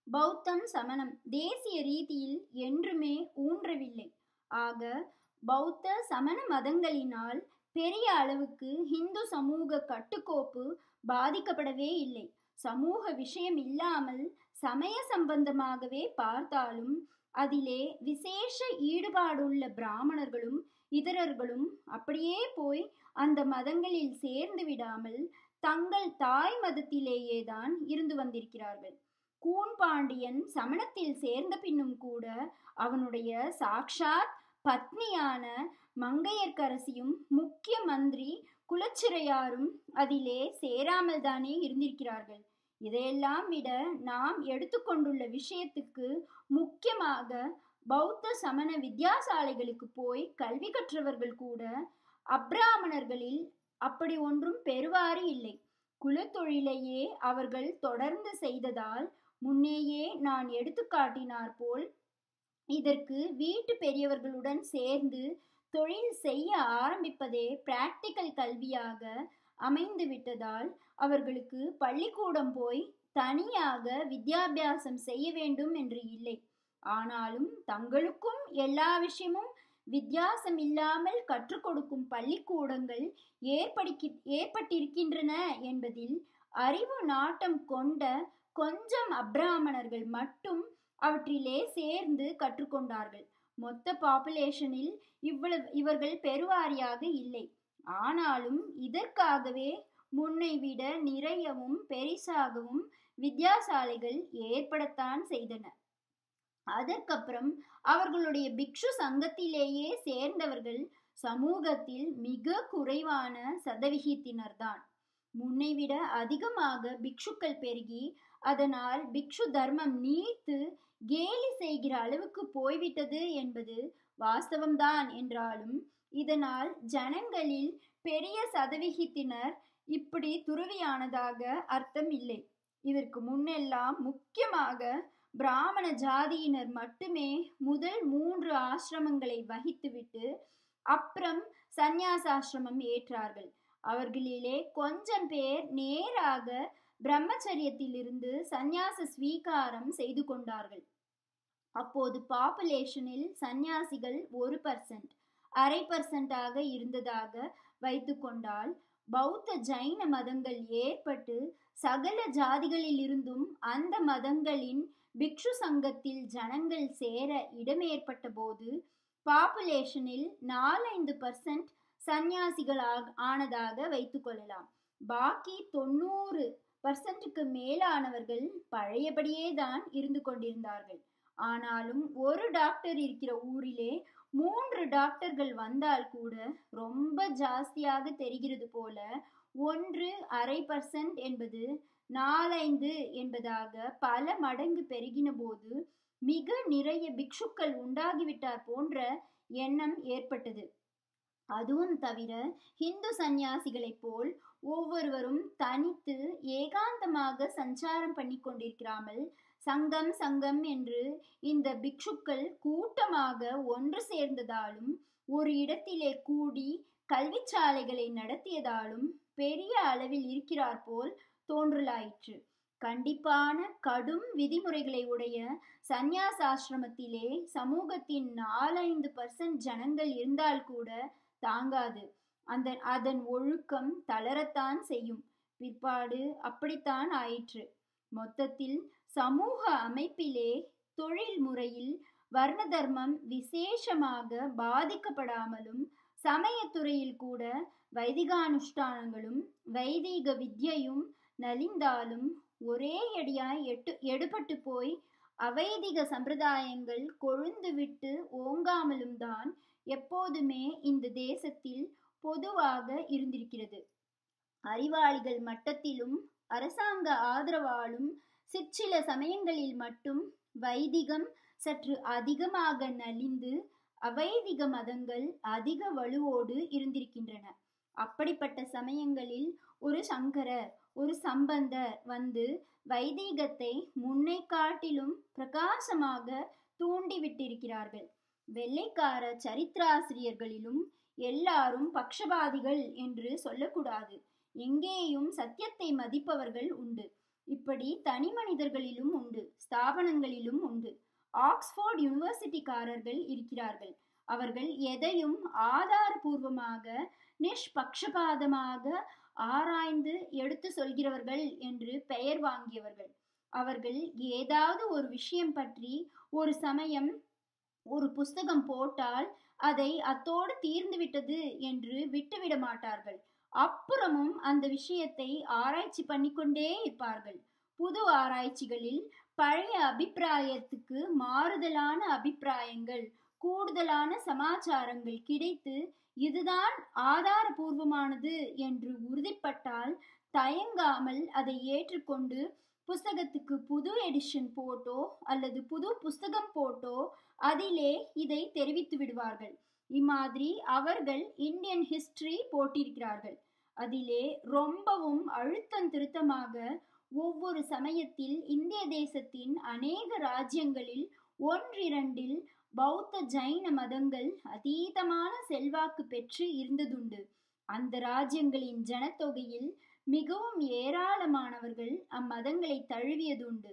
பௌத்தம் சமணம் தேசிய ரீதியில் என்றுமே ஊன்றவில்லை ஆக பௌத்த சமண மதங்களினால் பெரிய அளவுக்கு இந்து சமூக கட்டுக்கோப்பு பாதிக்கப்படவே இல்லை சமூக விஷயம் இல்லாமல் சமய சம்பந்தமாகவே பார்த்தாலும் அதிலே விசேஷ ஈடுபாடுள்ள பிராமணர்களும் இதரர்களும் அப்படியே போய் அந்த மதங்களில் சேர்ந்து விடாமல் தங்கள் தாய் மதத்திலேயே தான் இருந்து வந்திருக்கிறார்கள் கூன் பாண்டியன் சமணத்தில் சேர்ந்த பின்னும் கூட அவனுடைய சாக்ஷாத் பத்னியான மங்கையர்க்கரசியும் முக்கிய மந்திரி குலச்சிறையாரும் அதிலே சேராமல் தானே இருந்திருக்கிறார்கள் இதையெல்லாம் விட நாம் எடுத்துக்கொண்டுள்ள விஷயத்துக்கு முக்கியமாக பௌத்த சமண வித்யாசாலைகளுக்கு போய் கல்வி கற்றவர்கள் கூட அப்ராமணர்களில் அப்படி ஒன்றும் பெறுவாறு இல்லை குலத்தொழிலையே அவர்கள் தொடர்ந்து செய்ததால் முன்னேயே நான் எடுத்துக்காட்டினார் போல் இதற்கு வீட்டு பெரியவர்களுடன் சேர்ந்து தொழில் செய்ய ஆரம்பிப்பதே பிராக்டிக்கல் கல்வியாக அமைந்து விட்டதால் அவர்களுக்கு பள்ளிக்கூடம் போய் தனியாக வித்யாபியாசம் செய்ய வேண்டும் என்று இல்லை ஆனாலும் தங்களுக்கும் எல்லா விஷயமும் வித்தியாசம் இல்லாமல் கற்றுக் கொடுக்கும் பள்ளிக்கூடங்கள் ஏற்படுக்கி ஏற்பட்டிருக்கின்றன என்பதில் அறிவு நாட்டம் கொண்ட கொஞ்சம் அப்ராமணர்கள் மட்டும் அவற்றிலே சேர்ந்து கற்றுக்கொண்டார்கள் மொத்த பாப்புலேஷனில் இவ்வளவு இவர்கள் பெருவாரியாக இல்லை ஆனாலும் இதற்காகவே முன்னை விட நிறையவும் பெரிசாகவும் வித்யாசாலைகள் ஏற்படத்தான் செய்தன அதற்கப்புறம் அவர்களுடைய பிக்ஷு சங்கத்திலேயே சேர்ந்தவர்கள் சமூகத்தில் மிக குறைவான சதவிகித்தினர்தான் முன்னைவிட அதிகமாக பிக்ஷுக்கள் பெருகி அதனால் பிக்ஷு தர்மம் நீத்து கேலி செய்கிற அளவுக்கு போய்விட்டது என்பது வாஸ்தவம்தான் என்றாலும் இதனால் ஜனங்களில் பெரிய சதவிகித்தினர் இப்படி துறவியானதாக அர்த்தம் இல்லை இதற்கு முன்னெல்லாம் முக்கியமாக பிராமண ஜாதியினர் மட்டுமே முதல் மூன்று ஆசிரமங்களை வகித்துவிட்டு அப்புறம் சந்நியாசாசிரமம் ஏற்றார்கள் அவர்களிலே கொஞ்சம் பேர் நேராக பிரம்மச்சரியத்திலிருந்து சந்நியாச ஸ்வீகாரம் செய்து கொண்டார்கள் அப்போது பாப்புலேஷனில் சந்நியாசிகள் ஒரு பர்சன்ட் அரை பர்சன்டாக இருந்ததாக வைத்து கொண்டால் பௌத்த ஜைன மதங்கள் ஏற்பட்டு சகல ஜாதிகளில் இருந்தும் அந்த மதங்களின் பிக்ஷு சங்கத்தில் ஜனங்கள் சேர இடம் ஏற்பட்ட போது பாப்புலேஷனில் நாலைந்து பர்சன்ட் சந்நியாசிகள் ஆனதாக வைத்து கொள்ளலாம் பாக்கி தொண்ணூறு பர்சன்ட்டுக்கு மேலானவர்கள் பழையபடியே தான் இருந்து கொண்டிருந்தார்கள் ஆனாலும் ஒரு டாக்டர் இருக்கிற ஊரிலே மூன்று டாக்டர்கள் வந்தால் கூட ரொம்ப ஜாஸ்தியாக தெரிகிறது போல ஒன்று அரை பர்சன்ட் என்பது நாலைந்து என்பதாக பல மடங்கு பெருகின போது மிக நிறைய பிக்ஷுக்கள் உண்டாகிவிட்டார் போன்ற எண்ணம் ஏற்பட்டது அதுவும் தவிர ஹிந்து சந்நியாசிகளைப் போல் ஒவ்வொருவரும் தனித்து ஏகாந்தமாக சஞ்சாரம் பண்ணி கொண்டிருக்கிறாமல் சங்கம் சங்கம் என்று இந்த பிக்ஷுக்கள் கூட்டமாக ஒன்று சேர்ந்ததாலும் ஒரு இடத்திலே கூடி கல்விச்சாலைகளை நடத்தியதாலும் பெரிய அளவில் இருக்கிறார் போல் தோன்றலாயிற்று கண்டிப்பான கடும் விதிமுறைகளை உடைய சந்நியாசாசிரமத்திலே சமூகத்தின் நாலைந்து பர்சன்ட் ஜனங்கள் இருந்தால் கூட தாங்காது அந்த அதன் ஒழுக்கம் தளரத்தான் செய்யும் பிற்பாடு அப்படித்தான் ஆயிற்று மொத்தத்தில் சமூக அமைப்பிலே தொழில் முறையில் வர்ண தர்மம் விசேஷமாக பாதிக்கப்படாமலும் சமயத்துறையில் கூட வைதிகானுஷ்டானங்களும் வைதீக வித்யையும் நலிந்தாலும் ஒரே அடியாய் எட்டு எடுபட்டு போய் அவைதிக சம்பிரதாயங்கள் கொழுந்து விட்டு ஓங்காமலும் தான் எப்போதுமே இந்த தேசத்தில் பொதுவாக இருந்திருக்கிறது அறிவாளிகள் மட்டத்திலும் அரசாங்க ஆதரவாலும் சிற்சில சமயங்களில் மட்டும் வைதிகம் சற்று அதிகமாக நலிந்து அவைதிக மதங்கள் அதிக வலுவோடு இருந்திருக்கின்றன அப்படிப்பட்ட சமயங்களில் ஒரு சங்கரர் ஒரு சம்பந்தர் வந்து வைதீகத்தை முன்னை காட்டிலும் பிரகாசமாக தூண்டிவிட்டிருக்கிறார்கள் வெள்ளைக்கார சரித்திராசிரியர்களிலும் எல்லாரும் பக்ஷபாதிகள் என்று சொல்லக்கூடாது எங்கேயும் சத்தியத்தை மதிப்பவர்கள் உண்டு இப்படி தனி மனிதர்களிலும் உண்டு ஸ்தாபனங்களிலும் உண்டு ஆக்ஸ்போர்ட் யூனிவர்சிட்டிக்காரர்கள் இருக்கிறார்கள் அவர்கள் எதையும் ஆதாரபூர்வமாக நிஷ்பக்ஷபாதமாக ஆராய்ந்து எடுத்து சொல்கிறவர்கள் என்று பெயர் வாங்கியவர்கள் அவர்கள் ஏதாவது ஒரு விஷயம் பற்றி ஒரு சமயம் ஒரு புஸ்தகம் போட்டால் அதை அத்தோடு தீர்ந்து விட்டது என்று விட்டுவிட மாட்டார்கள் அப்புறமும் அந்த விஷயத்தை ஆராய்ச்சி பண்ணிக்கொண்டே இருப்பார்கள் புது ஆராய்ச்சிகளில் பழைய அபிப்பிராயத்துக்கு மாறுதலான அபிப்பிராயங்கள் கூடுதலான சமாச்சாரங்கள் கிடைத்து இதுதான் ஆதாரபூர்வமானது என்று உறுதிப்பட்டால் தயங்காமல் அதை ஏற்றுக்கொண்டு புஸ்தகத்துக்கு புது எடிஷன் போட்டோ அல்லது புது புஸ்தகம் போட்டோ அதிலே இதை தெரிவித்து விடுவார்கள் இம்மாதிரி அவர்கள் இந்தியன் ஹிஸ்டரி போட்டிருக்கிறார்கள் அதிலே ரொம்பவும் அழுத்தம் திருத்தமாக ஒவ்வொரு சமயத்தில் இந்திய தேசத்தின் அநேக ராஜ்யங்களில் ஒன்றிரண்டில் பௌத்த ஜைன மதங்கள் அதீதமான செல்வாக்கு பெற்று இருந்ததுண்டு அந்த ராஜ்யங்களின் ஜனத்தொகையில் மிகவும் ஏராளமானவர்கள் அம்மதங்களை தழுவியதுண்டு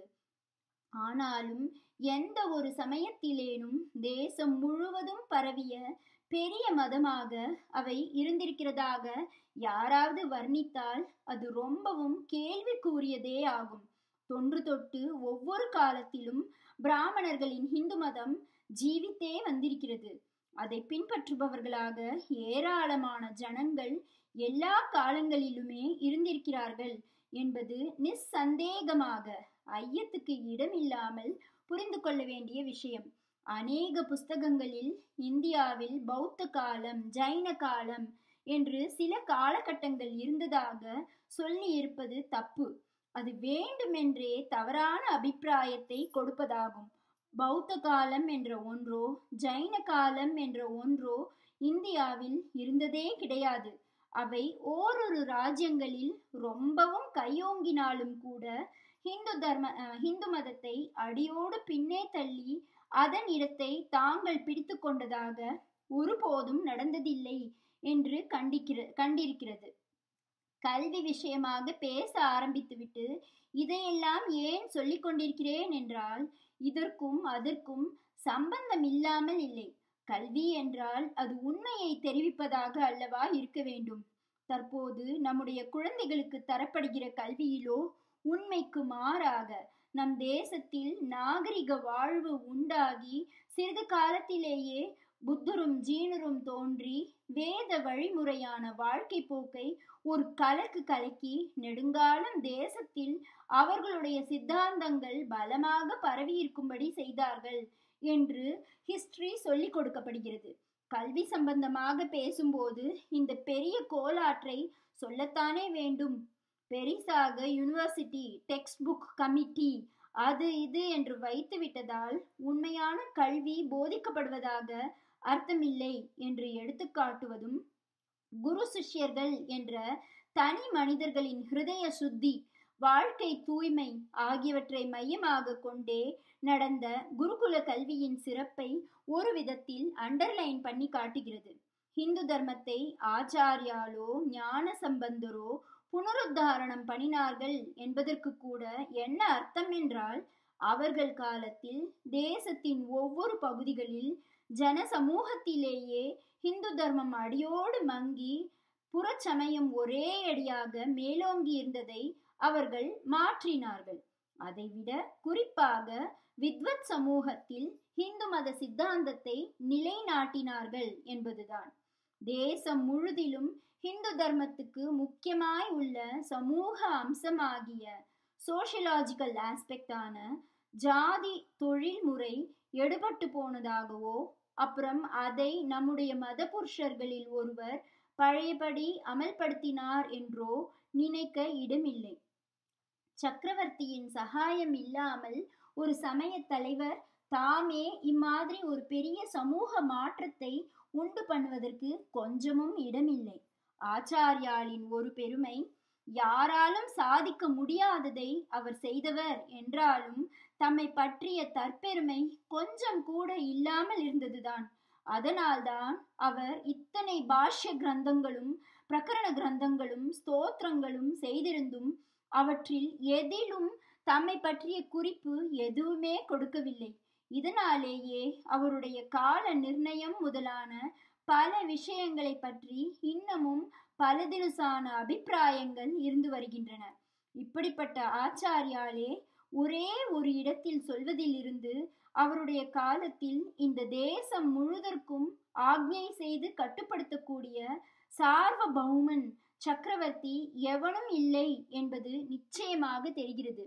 ஆனாலும் எந்த ஒரு சமயத்திலேனும் தேசம் முழுவதும் பரவிய பெரிய மதமாக அவை இருந்திருக்கிறதாக யாராவது வர்ணித்தால் அது ரொம்பவும் கேள்விக்குரியதே ஆகும் தொன்று தொட்டு ஒவ்வொரு காலத்திலும் பிராமணர்களின் இந்து மதம் ஜீவித்தே வந்திருக்கிறது அதை பின்பற்றுபவர்களாக ஏராளமான ஜனங்கள் எல்லா காலங்களிலுமே இருந்திருக்கிறார்கள் என்பது நிஸ்சந்தேகமாக ஐயத்துக்கு இடமில்லாமல் புரிந்து கொள்ள வேண்டிய விஷயம் அநேக புஸ்தகங்களில் இந்தியாவில் பௌத்த காலம் ஜைன காலம் என்று சில காலகட்டங்கள் இருந்ததாக சொல்லி இருப்பது தப்பு அது வேண்டுமென்றே தவறான அபிப்பிராயத்தை கொடுப்பதாகும் பௌத்த காலம் என்ற ஒன்றோ ஜைன காலம் என்ற ஒன்றோ இந்தியாவில் இருந்ததே கிடையாது அவை ஓரொரு ராஜ்யங்களில் ரொம்பவும் கையோங்கினாலும் கூட ஹிந்து தர்ம ஹிந்து மதத்தை அடியோடு பின்னே தள்ளி அதன் இடத்தை தாங்கள் பிடித்து கொண்டதாக ஒருபோதும் நடந்ததில்லை என்று கண்டிக்கிற கண்டிருக்கிறது கல்வி விஷயமாக பேச ஆரம்பித்துவிட்டு இதையெல்லாம் ஏன் சொல்லிக் கொண்டிருக்கிறேன் என்றால் இதற்கும் அதற்கும் சம்பந்தம் இல்லாமல் இல்லை கல்வி என்றால் அது உண்மையை தெரிவிப்பதாக அல்லவா இருக்க வேண்டும் தற்போது நம்முடைய குழந்தைகளுக்கு தரப்படுகிற கல்வியிலோ உண்மைக்கு மாறாக நம் தேசத்தில் நாகரிக வாழ்வு உண்டாகி சிறிது காலத்திலேயே புத்தரும் ஜீனரும் தோன்றி வேத வழிமுறையான வாழ்க்கை போக்கை ஒரு கலக்கு கலக்கி நெடுங்காலம் தேசத்தில் அவர்களுடைய சித்தாந்தங்கள் பலமாக பரவியிருக்கும்படி செய்தார்கள் என்று ஹிஸ்டரி சொல்லிக் கொடுக்கப்படுகிறது கல்வி சம்பந்தமாக பேசும்போது இந்த பெரிய கோலாற்றை சொல்லத்தானே வேண்டும் பெரிசாக யூனிவர்சிட்டி டெக்ஸ்ட் புக் கமிட்டி அது இது என்று வைத்து விட்டதால் உண்மையான கல்வி போதிக்கப்படுவதாக அர்த்தமில்லை என்று எடுத்துக்காட்டுவதும் குரு சிஷ்யர்கள் என்ற தனி மனிதர்களின் ஹிருதய சுத்தி வாழ்க்கை தூய்மை ஆகியவற்றை மையமாக கொண்டே நடந்த குருகுல கல்வியின் சிறப்பை ஒரு விதத்தில் அண்டர்லைன் பண்ணி காட்டுகிறது ஹிந்து தர்மத்தை ஆச்சாரியாலோ ஞான சம்பந்தரோ புனருத்தாரணம் பண்ணினார்கள் என்பதற்கு கூட என்ன அர்த்தம் என்றால் அவர்கள் காலத்தில் தேசத்தின் ஒவ்வொரு பகுதிகளில் ஜன சமூகத்திலேயே ஹிந்து தர்மம் அடியோடு மங்கி புறச்சமயம் ஒரே அடியாக மேலோங்கி இருந்ததை அவர்கள் மாற்றினார்கள் அதைவிட குறிப்பாக வித்வத் சமூகத்தில் ஹிந்து மத சித்தாந்தத்தை நிலைநாட்டினார்கள் என்பதுதான் தேசம் முழுதிலும் ஹிந்து தர்மத்துக்கு முக்கியமாய் உள்ள சமூக அம்சமாகிய சோஷியலாஜிக்கல் ஆஸ்பெக்டான ஜாதி தொழில்முறை எடுபட்டு போனதாகவோ அப்புறம் அதை நம்முடைய மத புருஷர்களில் ஒருவர் பழையபடி அமல்படுத்தினார் என்றோ நினைக்க இடமில்லை சக்கரவர்த்தியின் சகாயம் இல்லாமல் ஒரு சமய தலைவர் தாமே இம்மாதிரி ஒரு பெரிய சமூக மாற்றத்தை உண்டு பண்ணுவதற்கு கொஞ்சமும் இடமில்லை ஆச்சாரியாலின் ஒரு பெருமை யாராலும் சாதிக்க முடியாததை அவர் செய்தவர் என்றாலும் தம்மை பற்றிய தற்பெருமை கொஞ்சம் கூட இல்லாமல் இருந்ததுதான் அதனால்தான் அவர் இத்தனை பாஷ்ய கிரந்தங்களும் பிரகரண கிரந்தங்களும் ஸ்தோத்திரங்களும் செய்திருந்தும் அவற்றில் எதிலும் தம்மை பற்றிய குறிப்பு எதுவுமே கொடுக்கவில்லை இதனாலேயே அவருடைய கால நிர்ணயம் முதலான பல விஷயங்களை பற்றி இன்னமும் பலதினுசான அபிப்பிராயங்கள் இருந்து வருகின்றன இப்படிப்பட்ட ஆச்சாரியாலே ஒரே ஒரு இடத்தில் சொல்வதிலிருந்து அவருடைய காலத்தில் இந்த தேசம் முழுதற்கும் ஆக்ஞை செய்து கட்டுப்படுத்தக்கூடிய சார்வபௌமன் சக்கரவர்த்தி எவனும் இல்லை என்பது நிச்சயமாக தெரிகிறது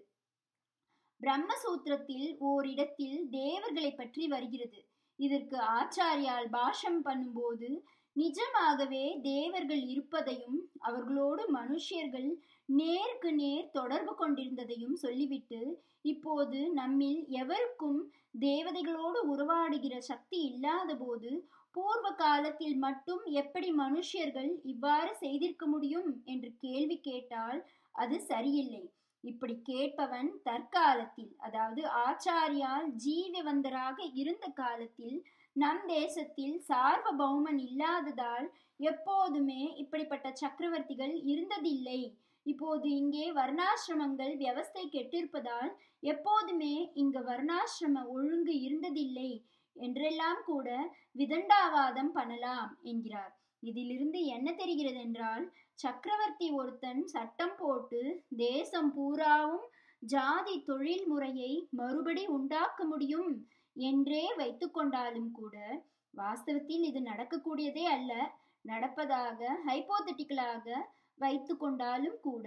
பிரம்மசூத்திரத்தில் ஓரிடத்தில் தேவர்களை பற்றி வருகிறது இதற்கு ஆச்சாரியால் பாஷம் பண்ணும்போது நிஜமாகவே தேவர்கள் இருப்பதையும் அவர்களோடு மனுஷியர்கள் நேருக்கு நேர் தொடர்பு கொண்டிருந்ததையும் சொல்லிவிட்டு இப்போது நம்மில் எவருக்கும் தேவதைகளோடு உறவாடுகிற சக்தி இல்லாத போது பூர்வ காலத்தில் மட்டும் எப்படி மனுஷியர்கள் இவ்வாறு செய்திருக்க முடியும் என்று கேள்வி கேட்டால் அது சரியில்லை இப்படி கேட்பவன் தற்காலத்தில் அதாவது ஆச்சாரியால் ஜீவவந்தராக இருந்த காலத்தில் நம் தேசத்தில் சார்வபௌமன் இல்லாததால் எப்போதுமே இப்படிப்பட்ட சக்கரவர்த்திகள் இருந்ததில்லை இப்போது இங்கே வர்ணாசிரமங்கள் வியவஸ்தை கெட்டிருப்பதால் எப்போதுமே இங்க வர்ணாசிரம ஒழுங்கு இருந்ததில்லை என்றெல்லாம் கூட விதண்டாவாதம் பண்ணலாம் என்கிறார் இதிலிருந்து என்ன தெரிகிறது என்றால் சக்கரவர்த்தி ஒருத்தன் சட்டம் போட்டு தேசம் பூராவும் ஜாதி தொழில் முறையை மறுபடி உண்டாக்க முடியும் என்றே வைத்துக்கொண்டாலும் கூட வாஸ்தவத்தில் இது நடக்கக்கூடியதே அல்ல நடப்பதாக ஹைப்போதட்டிக்கலாக வைத்து கொண்டாலும் கூட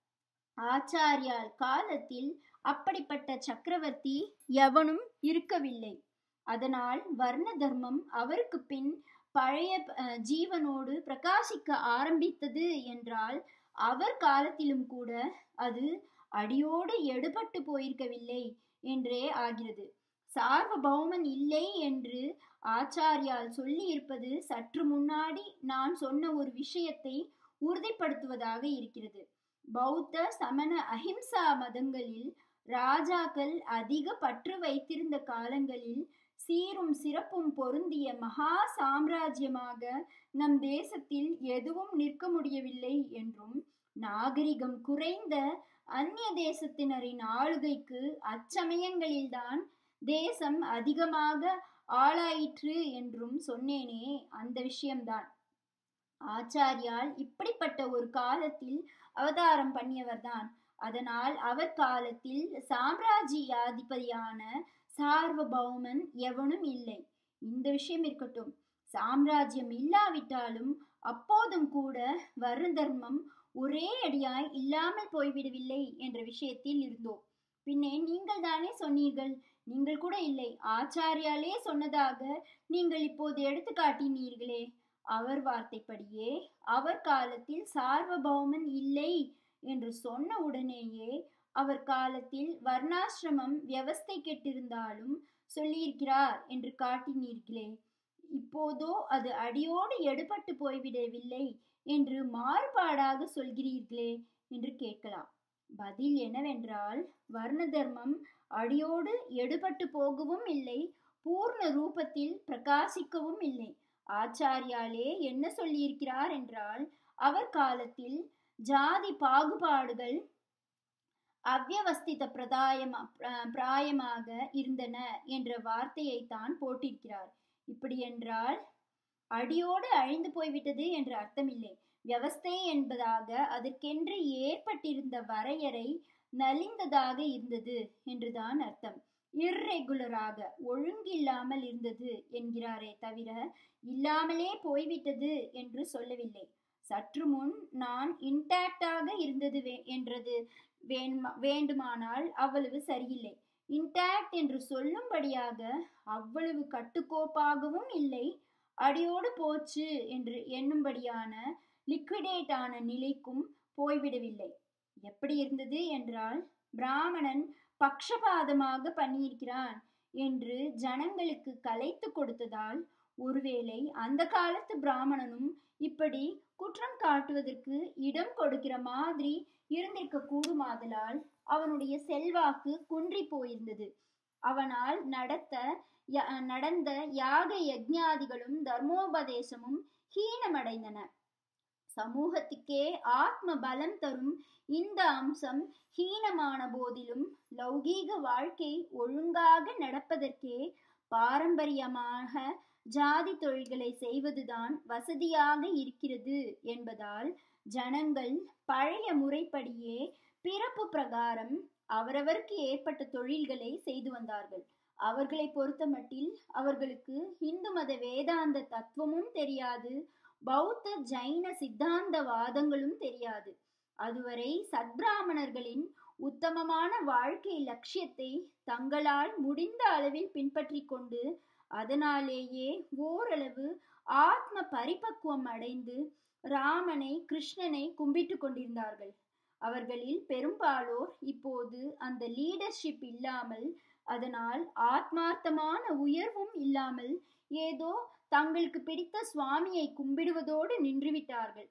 ஆச்சாரியால் காலத்தில் அப்படிப்பட்ட சக்கரவர்த்தி எவனும் இருக்கவில்லை அதனால் வர்ண தர்மம் அவருக்கு பின் பழைய ஜீவனோடு பிரகாசிக்க ஆரம்பித்தது என்றால் அவர் காலத்திலும் கூட அது அடியோடு எடுபட்டு போயிருக்கவில்லை என்றே ஆகிறது சார்வபௌமன் இல்லை என்று ஆச்சாரியால் சொல்லி இருப்பது சற்று முன்னாடி நான் சொன்ன ஒரு விஷயத்தை உறுதிப்படுத்துவதாக இருக்கிறது பௌத்த சமண அஹிம்சா மதங்களில் ராஜாக்கள் அதிக பற்று வைத்திருந்த காலங்களில் சீரும் சிறப்பும் பொருந்திய மகா சாம்ராஜ்யமாக நம் தேசத்தில் எதுவும் நிற்க முடியவில்லை என்றும் நாகரிகம் குறைந்த அந்நிய தேசத்தினரின் ஆளுகைக்கு அச்சமயங்களில்தான் தேசம் அதிகமாக ஆளாயிற்று என்றும் சொன்னேனே அந்த விஷயம்தான் ஆச்சாரியால் இப்படிப்பட்ட ஒரு காலத்தில் அவதாரம் பண்ணியவர்தான் அதனால் அவர் காலத்தில் சாம்ராஜ்யாதிபதியான சார்வபௌமன் எவனும் இல்லை இந்த விஷயம் இருக்கட்டும் சாம்ராஜ்யம் இல்லாவிட்டாலும் அப்போதும் கூட வர்ண தர்மம் ஒரே அடியாய் இல்லாமல் போய்விடவில்லை என்ற விஷயத்தில் இருந்தோம் பின்னே நீங்கள் தானே சொன்னீர்கள் நீங்கள் கூட இல்லை ஆச்சாரியாலே சொன்னதாக நீங்கள் இப்போது எடுத்து காட்டினீர்களே அவர் வார்த்தைப்படியே அவர் காலத்தில் சார்வபௌமன் இல்லை என்று சொன்ன உடனேயே அவர் காலத்தில் வர்ணாசிரமம் வியவஸ்தை கெட்டிருந்தாலும் சொல்லியிருக்கிறார் என்று காட்டினீர்களே இப்போதோ அது அடியோடு எடுபட்டு போய்விடவில்லை என்று மாறுபாடாக சொல்கிறீர்களே என்று கேட்கலாம் பதில் என்னவென்றால் வர்ண தர்மம் அடியோடு எடுபட்டு போகவும் இல்லை பூர்ண ரூபத்தில் பிரகாசிக்கவும் இல்லை ஆச்சாரியாலே என்ன சொல்லியிருக்கிறார் என்றால் அவர் காலத்தில் ஜாதி பாகுபாடுகள் அவ்வவஸ்தித பிரதாயமா பிராயமாக இருந்தன என்ற வார்த்தையை தான் போட்டிருக்கிறார் இப்படி என்றால் அடியோடு அழிந்து போய்விட்டது என்று அர்த்தமில்லை வியவஸ்தை என்பதாக அதற்கென்று ஏற்பட்டிருந்த வரையறை நலிந்ததாக இருந்தது என்றுதான் அர்த்தம் இர்ரெகுலராக ஒழுங்கில்லாமல் இருந்தது என்கிறாரே தவிர இல்லாமலே போய்விட்டது என்று சொல்லவில்லை சற்று முன் நான் இன்டாக்டாக இருந்தது வே என்றது வேண்டுமானால் அவ்வளவு சரியில்லை இன்டாக்ட் என்று சொல்லும்படியாக அவ்வளவு கட்டுக்கோப்பாகவும் இல்லை அடியோடு போச்சு என்று எண்ணும்படியான லிக்விடேட் ஆன நிலைக்கும் போய்விடவில்லை எப்படி இருந்தது என்றால் பிராமணன் பக்ஷபாதமாக பண்ணியிருக்கிறான் என்று ஜனங்களுக்கு கலைத்து கொடுத்ததால் ஒருவேளை அந்த காலத்து பிராமணனும் இப்படி குற்றம் காட்டுவதற்கு இடம் கொடுக்கிற மாதிரி இருந்திருக்க கூடுமாதலால் அவனுடைய செல்வாக்கு குன்றி போயிருந்தது அவனால் நடத்த நடந்த யாக யஜ்ஞாதிகளும் தர்மோபதேசமும் ஹீனமடைந்தன சமூகத்துக்கே ஆத்ம பலம் தரும் இந்த அம்சம் ஹீனமான போதிலும் லௌகீக வாழ்க்கை ஒழுங்காக நடப்பதற்கே பாரம்பரியமாக ஜாதி தொழில்களை செய்வதுதான் வசதியாக இருக்கிறது என்பதால் ஜனங்கள் பழைய முறைப்படியே பிறப்பு பிரகாரம் அவரவருக்கு ஏற்பட்ட தொழில்களை செய்து வந்தார்கள் அவர்களை பொறுத்தமட்டில் அவர்களுக்கு இந்து மத வேதாந்த தத்துவமும் தெரியாது பௌத்த ஜைன சித்தாந்த வாதங்களும் தெரியாது அதுவரை சத்பிராமணர்களின் உத்தமமான வாழ்க்கை லட்சியத்தை தங்களால் முடிந்த அளவில் பின்பற்றி கொண்டு அதனாலேயே ஓரளவு ஆத்ம பரிபக்குவம் அடைந்து ராமனை கிருஷ்ணனை கும்பிட்டு கொண்டிருந்தார்கள் அவர்களில் பெரும்பாலோர் இப்போது அந்த லீடர்ஷிப் இல்லாமல் அதனால் ஆத்மார்த்தமான உயர்வும் இல்லாமல் ஏதோ தங்களுக்கு பிடித்த சுவாமியை கும்பிடுவதோடு நின்றுவிட்டார்கள்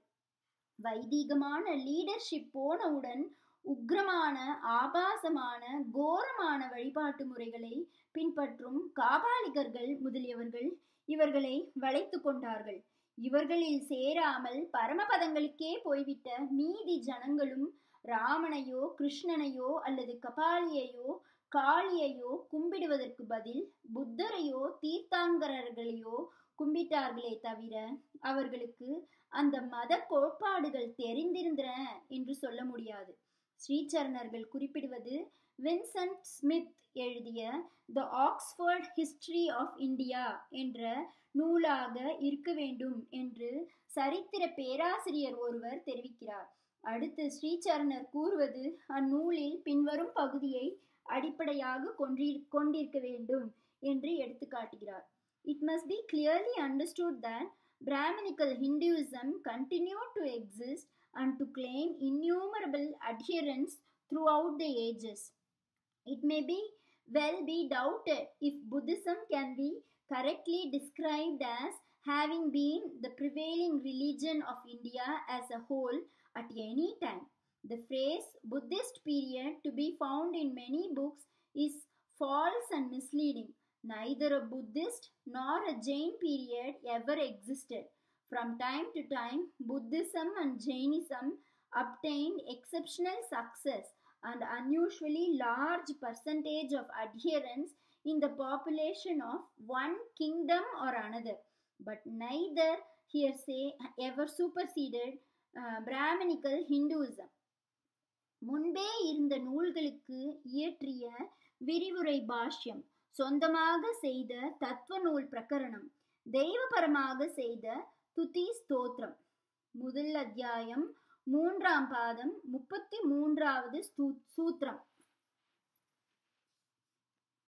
வைதீகமான லீடர்ஷிப் போனவுடன் உக்ரமான ஆபாசமான கோரமான வழிபாட்டு முறைகளை பின்பற்றும் காபாலிகர்கள் முதலியவர்கள் இவர்களை வளைத்து கொண்டார்கள் இவர்களில் சேராமல் பரமபதங்களுக்கே போய்விட்ட மீதி ஜனங்களும் ராமனையோ கிருஷ்ணனையோ அல்லது கபாலியையோ காளியையோ கும்பிடுவதற்கு பதில் புத்தரையோ தீர்த்தாங்கரர்களையோ கும்பிட்டார்களே தவிர அவர்களுக்கு அந்த மத கோட்பாடுகள் தெரிந்திருந்தன என்று சொல்ல முடியாது ஸ்ரீசரணர்கள் குறிப்பிடுவது வின்சென்ட் ஸ்மித் எழுதிய the Oxford History of India என்ற நூலாக இருக்க வேண்டும் என்று சரித்திர பேராசிரியர் ஒருவர் தெரிவிக்கிறார் அடுத்து ஸ்ரீசரணர் கூறுவது அந்நூலில் பின்வரும் பகுதியை அடிப்படையாக கொண்டிருக்க வேண்டும் என்று எடுத்து காட்டுகிறார் it must be clearly understood that Brahminical Hinduism continued to exist and to claim innumerable adherents throughout the ages. It may be well be doubted if Buddhism can be correctly described as having been the prevailing religion of India as a whole at any time. The phrase Buddhist period to be found in many books is false and misleading. Neither a Buddhist nor a Jain period ever existed. From time to time, Buddhism and Jainism obtained exceptional success and unusually large percentage of adherents in the population of one kingdom or another. But neither hearsay ever superseded uh, Brahminical Hinduism. முன்பே இருந்த நூல்களுக்கு இயற்றிய விரிவுரை பாஷ்யம் சொந்தமாக செய்த தத்துவ நூல் பிரகரணம் தெய்வபரமாக செய்த துதி ஸ்தோத்திரம் முதல் அத்தியாயம் மூன்றாம் பாதம் முப்பத்தி மூன்றாவது சூத்திரம்